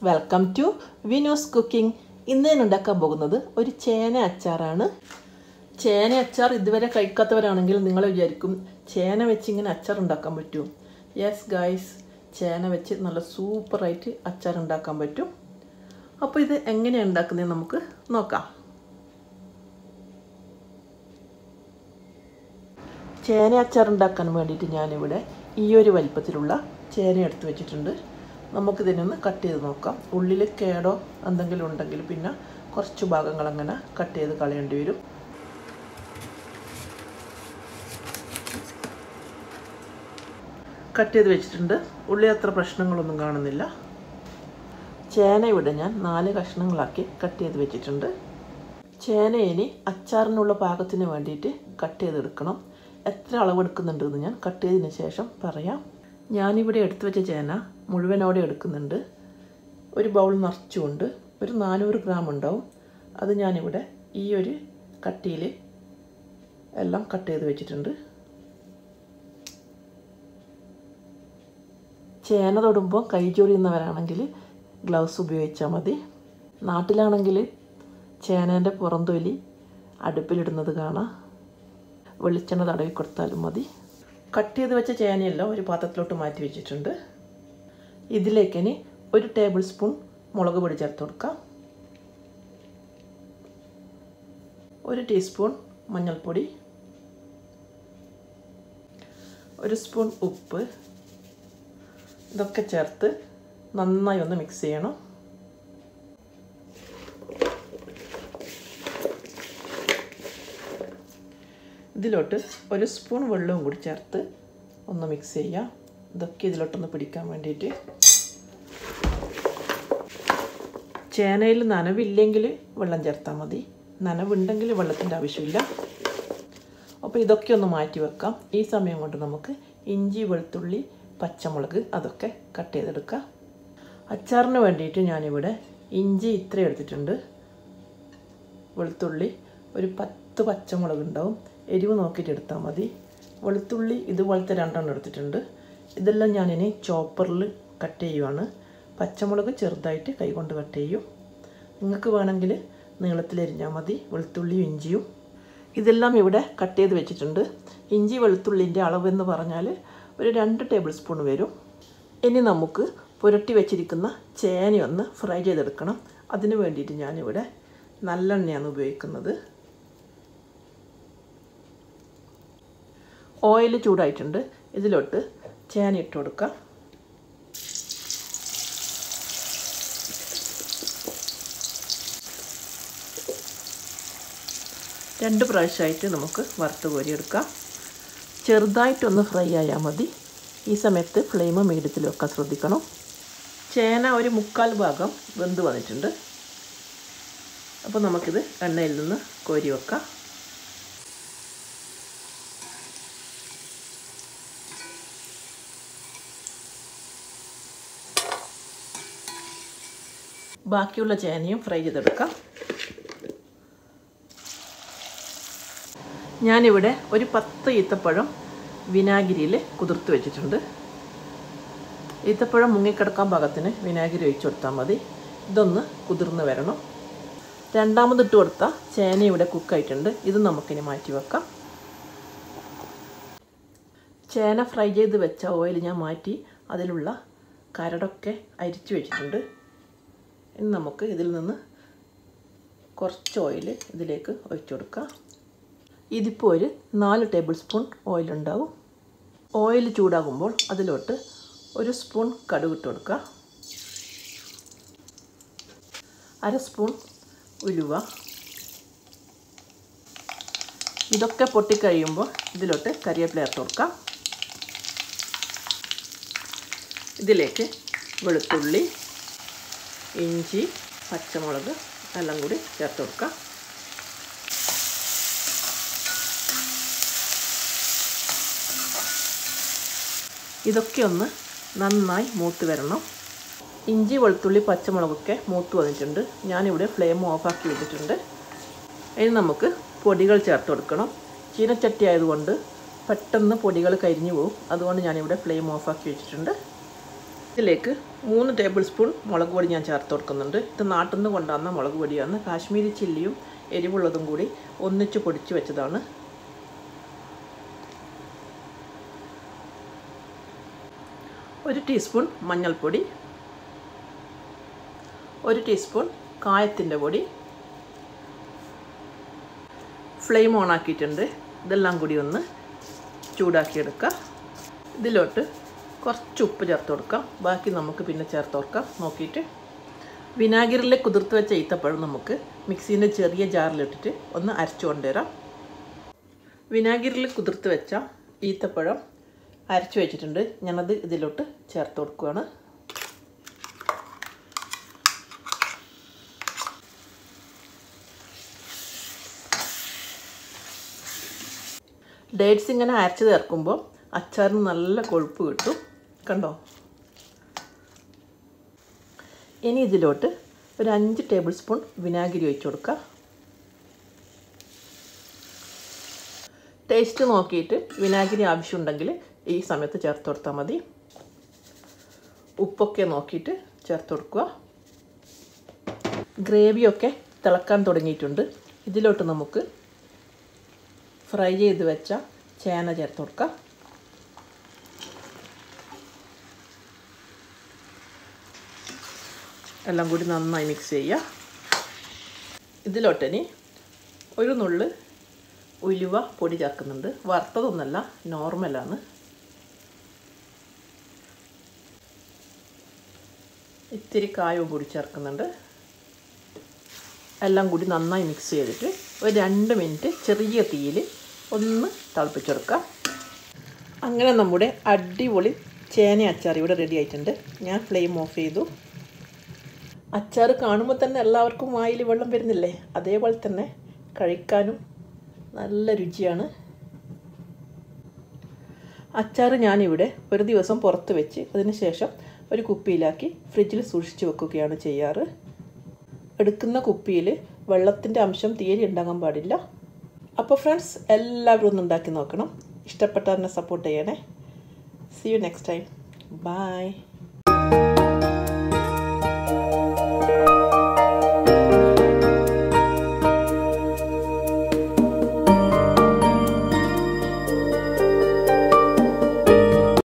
welcome to വിനോസ് cooking ഇന്ന് ഞാൻ ഉണ്ടാക്കാൻ പോകുന്നത് ഒരു ചേന അച്ചാറാണ് ചേന അച്ചാർ ഇതുവരെ കഴിക്കാത്തവരാണെങ്കിൽ നിങ്ങൾ വിചാരിക്കും ചേന വെച്ച് ഇങ്ങനെ അച്ചാർ ഉണ്ടാക്കാൻ പറ്റുമോ യെസ് ഗായ്സ് ചേന വെച്ച് നല്ല സൂപ്പറായിട്ട് അച്ചാർ ഉണ്ടാക്കാൻ പറ്റും അപ്പോൾ ഇത് എങ്ങനെയാണ് ഉണ്ടാക്കുന്നത് നമുക്ക് നോക്കാം ചേന അച്ചാർ ഉണ്ടാക്കാൻ വേണ്ടിയിട്ട് ഞാനിവിടെ ഈ ഒരു വലിപ്പത്തിലുള്ള ചേന എടുത്ത് വെച്ചിട്ടുണ്ട് നമുക്കിതിനൊന്ന് കട്ട് ചെയ്ത് നോക്കാം ഉള്ളിൽ കേടോ എന്തെങ്കിലും ഉണ്ടെങ്കിൽ പിന്നെ കുറച്ച് ഭാഗങ്ങൾ അങ്ങനെ കട്ട് ചെയ്ത് കളയേണ്ടി വരും കട്ട് ചെയ്ത് വെച്ചിട്ടുണ്ട് ഉള്ളി അത്ര പ്രശ്നങ്ങളൊന്നും കാണുന്നില്ല ചേന ഇവിടെ ഞാൻ നാല് കഷ്ണങ്ങളാക്കി കട്ട് ചെയ്ത് വെച്ചിട്ടുണ്ട് ചേന ഇനി അച്ചാറിനുള്ള പാകത്തിന് വേണ്ടിയിട്ട് കട്ട് ചെയ്തെടുക്കണം എത്ര അളവെടുക്കുന്നുണ്ട് എന്ന് ഞാൻ കട്ട് ചെയ്തതിന് ശേഷം പറയാം ഞാനിവിടെ എടുത്തു വെച്ച ചേന മുഴുവനോടെ എടുക്കുന്നുണ്ട് ഒരു ബൗൾ നിറച്ചുകൊണ്ട് ഒരു നാനൂറ് ഗ്രാം ഉണ്ടാവും അത് ഞാനിവിടെ ഈ ഒരു കട്ടിയിൽ എല്ലാം കട്ട് ചെയ്ത് വെച്ചിട്ടുണ്ട് ചേന തൊടുമ്പോൾ കൈ ചൊറിയുന്നവരാണെങ്കിൽ ഗ്ലൗസ് ഉപയോഗിച്ചാൽ മതി നാട്ടിലാണെങ്കിൽ ചേനേൻ്റെ പുറംതൊലി അടുപ്പിലിടുന്നത് കാണാം വെളിച്ചെണ്ണ തടവി കൊടുത്താലും മതി കട്ട് ചെയ്ത് വെച്ച ചേനയെല്ലാം ഒരു പാത്രത്തിലോട്ട് മാറ്റി വെച്ചിട്ടുണ്ട് ഇതിലേക്ക് ഇനി ഒരു ടേബിൾ സ്പൂൺ മുളക് പൊടി ചേർത്ത് കൊടുക്കാം ഒരു ടീസ്പൂൺ മഞ്ഞൾപ്പൊടി ഒരു സ്പൂൺ ഉപ്പ് ഇതൊക്കെ ചേർത്ത് നന്നായി ഒന്ന് മിക്സ് ചെയ്യണം ഇതിലോട്ട് ഒരു സ്പൂൺ വെള്ളവും കൂടി ചേർത്ത് ഒന്ന് മിക്സ് ചെയ്യാം ഇതൊക്കെ ഇതിലോട്ടൊന്ന് പിടിക്കാൻ വേണ്ടിയിട്ട് ചേനയിൽ നനവില്ലെങ്കിൽ വെള്ളം ചേർത്താൽ മതി നനവുണ്ടെങ്കിൽ വെള്ളത്തിൻ്റെ ആവശ്യമില്ല അപ്പോൾ ഇതൊക്കെ ഒന്ന് മാറ്റി വെക്കാം ഈ സമയം കൊണ്ട് നമുക്ക് ഇഞ്ചി വെളുത്തുള്ളി പച്ചമുളക് അതൊക്കെ കട്ട് ചെയ്തെടുക്കാം അച്ചാറിന് വേണ്ടിയിട്ട് ഞാനിവിടെ ഇഞ്ചി ഇത്ര എടുത്തിട്ടുണ്ട് വെളുത്തുള്ളി ഒരു പത്ത് പച്ചമുളക് ഉണ്ടാവും എരിവ് നോക്കിയിട്ട് എടുത്താൽ മതി വെളുത്തുള്ളി ഇതുപോലത്തെ രണ്ടെണ്ണം എടുത്തിട്ടുണ്ട് ഇതെല്ലാം ഞാനിനി ചോപ്പറിൽ കട്ട് ചെയ്യുവാണ് പച്ചമുളക് ചെറുതായിട്ട് കൈകൊണ്ട് കട്ട് ചെയ്യും നിങ്ങൾക്ക് വേണമെങ്കിൽ നീളത്തിലരിഞ്ഞാൽ മതി വെളുത്തുള്ളിയും ഇഞ്ചിയും ഇതെല്ലാം ഇവിടെ കട്ട് ചെയ്ത് വെച്ചിട്ടുണ്ട് ഇഞ്ചി വെളുത്തുള്ളിൻ്റെ അളവെന്ന് പറഞ്ഞാൽ ഒരു രണ്ട് ടേബിൾ സ്പൂൺ വരും ഇനി നമുക്ക് പുരട്ടി വെച്ചിരിക്കുന്ന ചേനയൊന്ന് ഫ്രൈ ചെയ്തെടുക്കണം അതിന് വേണ്ടിയിട്ട് ഞാനിവിടെ നല്ലെണ്ണയാണ് ഉപയോഗിക്കുന്നത് ഓയിൽ ചൂടായിട്ടുണ്ട് ഇതിലോട്ട് ചേന ഇട്ട് കൊടുക്കാം രണ്ട് പ്രാവശ്യമായിട്ട് നമുക്ക് വറുത്ത് കോരിയെടുക്കാം ചെറുതായിട്ടൊന്ന് ഫ്രൈ ആയാൽ മതി ഈ സമയത്ത് ഫ്ലെയിം മീഡിയത്തിൽ വെക്കാൻ ശ്രദ്ധിക്കണം ചേന ഒരു മുക്കാൽ ഭാഗം വെന്ത് വന്നിട്ടുണ്ട് അപ്പോൾ നമുക്കിത് എണ്ണയിൽ നിന്ന് കോരി വെക്കാം ബാക്കിയുള്ള ചേനയും ഫ്രൈ ചെയ്തെടുക്കാം ഞാനിവിടെ ഒരു പത്ത് ഈത്തപ്പഴം വിനാഗിരിയിൽ കുതിർത്ത് വെച്ചിട്ടുണ്ട് ഈത്തപ്പഴം മുങ്ങിക്കിടക്കാൻ പാകത്തിന് വിനാഗിരി ഒഴിച്ചു കൊടുത്താൽ മതി ഇതൊന്ന് കുതിർന്ന് വരണം രണ്ടാമത് ഇട്ട് കൊടുത്ത ചേന ഇവിടെ കുക്കായിട്ടുണ്ട് ഇത് നമുക്കിനി മാറ്റി വെക്കാം ചേന ഫ്രൈ ചെയ്ത് വെച്ച ഓയിൽ ഞാൻ മാറ്റി അതിലുള്ള കരടൊക്കെ അരിച്ചു വെച്ചിട്ടുണ്ട് ഇനി നമുക്ക് ഇതിൽ നിന്ന് കുറച്ച് ഓയിൽ ഇതിലേക്ക് ഒഴിച്ചു കൊടുക്കാം ഇതിപ്പോൾ ഒരു നാല് ടേബിൾ സ്പൂൺ ഓയിൽ ഉണ്ടാവും ഓയിൽ ചൂടാകുമ്പോൾ അതിലോട്ട് ഒരു സ്പൂൺ കടുക് ഇട്ട് കൊടുക്കുക അര സ്പൂൺ ഉലുവ ഇതൊക്കെ പൊട്ടിക്കഴിയുമ്പോൾ ഇതിലോട്ട് കരിവേപ്പില ചേർത്ത് കൊടുക്കാം ഇതിലേക്ക് വെളുത്തുള്ളി ഇഞ്ചി പച്ചമുളക് എല്ലാം കൂടി ചേർത്ത് കൊടുക്കാം ഇതൊക്കെ ഒന്ന് നന്നായി മൂത്ത് വരണം ഇഞ്ചി വെളുത്തുള്ളി പച്ചമുളകൊക്കെ മൂത്ത് വന്നിട്ടുണ്ട് ഞാനിവിടെ ഫ്ലെയിം ഓഫാക്കി വെച്ചിട്ടുണ്ട് ഇനി നമുക്ക് പൊടികൾ ചേർത്ത് കൊടുക്കണം ചീനച്ചട്ടി ആയതുകൊണ്ട് പെട്ടെന്ന് പൊടികൾ കരിഞ്ഞു പോകും അതുകൊണ്ട് ഞാനിവിടെ ഫ്ലെയിം ഓഫാക്കി വെച്ചിട്ടുണ്ട് ഇതിലേക്ക് മൂന്ന് ടേബിൾ സ്പൂൺ മുളക് പൊടി ഞാൻ ചേർത്ത് കൊടുക്കുന്നുണ്ട് ഇത് നാട്ടിൽ നിന്ന് കൊണ്ടുവന്ന മുളക് പൊടിയാണ് കാശ്മീരി ചില്ലിയും എരിവുള്ളതും കൂടി ഒന്നിച്ച് പൊടിച്ച് വെച്ചതാണ് ഒരു ടീസ്പൂൺ മഞ്ഞൾപ്പൊടി ഒരു ടീസ്പൂൺ കായത്തിൻ്റെ പൊടി ഫ്ലെയിം ഓൺ ആക്കിയിട്ടുണ്ട് ഇതെല്ലാം കൂടി ഒന്ന് ചൂടാക്കിയെടുക്കുക ഇതിലോട്ട് കുറച്ച് ഉപ്പ് ചേർത്ത് കൊടുക്കാം ബാക്കി നമുക്ക് പിന്നെ ചേർത്ത് കൊടുക്കാം നോക്കിയിട്ട് വിനാഗിരിയിൽ കുതിർത്ത് വെച്ച ഈത്തപ്പഴം നമുക്ക് മിക്സീൻ്റെ ചെറിയ ജാറിലിട്ടിട്ട് ഒന്ന് അരച്ചു കൊണ്ടുവരാം വിനാഗിരിയിൽ കുതിർത്ത് വെച്ച ഈത്തപ്പഴം അരച്ചു വെച്ചിട്ടുണ്ട് ഞാനത് ഇതിലോട്ട് ചേർത്ത് കൊടുക്കുകയാണ് ഡേറ്റ്സ് ഇങ്ങനെ അരച്ച് ചേർക്കുമ്പോൾ അച്ചാറിന് നല്ല കൊഴുപ്പ് കിട്ടും കണ്ടോ ഇനി ഇതിലോട്ട് ഒരു അഞ്ച് ടേബിൾ സ്പൂൺ വിനാഗിരി ഒഴിച്ച് കൊടുക്കുക ടേസ്റ്റ് നോക്കിയിട്ട് വിനാഗിരി ആവശ്യമുണ്ടെങ്കിൽ ഈ സമയത്ത് ചേർത്ത് കൊടുത്താൽ മതി ഉപ്പൊക്കെ നോക്കിയിട്ട് ചേർത്ത് കൊടുക്കുക ഗ്രേവിയൊക്കെ തിളക്കാൻ തുടങ്ങിയിട്ടുണ്ട് ഇതിലോട്ട് നമുക്ക് ഫ്രൈ ചെയ്ത് വെച്ച ചേന ചേർത്ത് കൊടുക്കാം എല്ലാം കൂടി നന്നായി മിക്സ് ചെയ്യുക ഇതിലോട്ടിനി ഒരു നുള്ള് ഉലുവ പൊടി ചേർക്കുന്നുണ്ട് വറുത്തതൊന്നല്ല നോർമലാണ് ഇത്തിരി കായവും കൂടി ചേർക്കുന്നുണ്ട് എല്ലാം കൂടി നന്നായി മിക്സ് ചെയ്തിട്ട് ഒരു രണ്ട് മിനിറ്റ് ചെറിയ തീയിൽ ഒന്ന് തിളപ്പിച്ചെടുക്കാം അങ്ങനെ നമ്മുടെ അടിപൊളി ചേന അച്ചാർ ഇവിടെ റെഡി ആയിട്ടുണ്ട് ഞാൻ ഫ്ലെയിം ഓഫ് ചെയ്തു അച്ചാർ കാണുമ്പോൾ തന്നെ എല്ലാവർക്കും വായിൽ വെള്ളം വരുന്നില്ലേ അതേപോലെ തന്നെ കഴിക്കാനും നല്ല രുചിയാണ് അച്ചാർ ഞാനിവിടെ ഒരു ദിവസം പുറത്ത് വെച്ച് അതിന് ശേഷം ഒരു കുപ്പിയിലാക്കി ഫ്രിഡ്ജിൽ സൂക്ഷിച്ച് വെക്കുകയാണ് ചെയ്യാറ് എടുക്കുന്ന കുപ്പിയിൽ വെള്ളത്തിൻ്റെ അംശം തീരെ ഉണ്ടാകാൻ പാടില്ല അപ്പോൾ ഫ്രണ്ട്സ് എല്ലാവരും ഒന്ന് ഉണ്ടാക്കി നോക്കണം ഇഷ്ടപ്പെട്ടാൽ എന്നെ സപ്പോർട്ട് ചെയ്യണേ see you next time by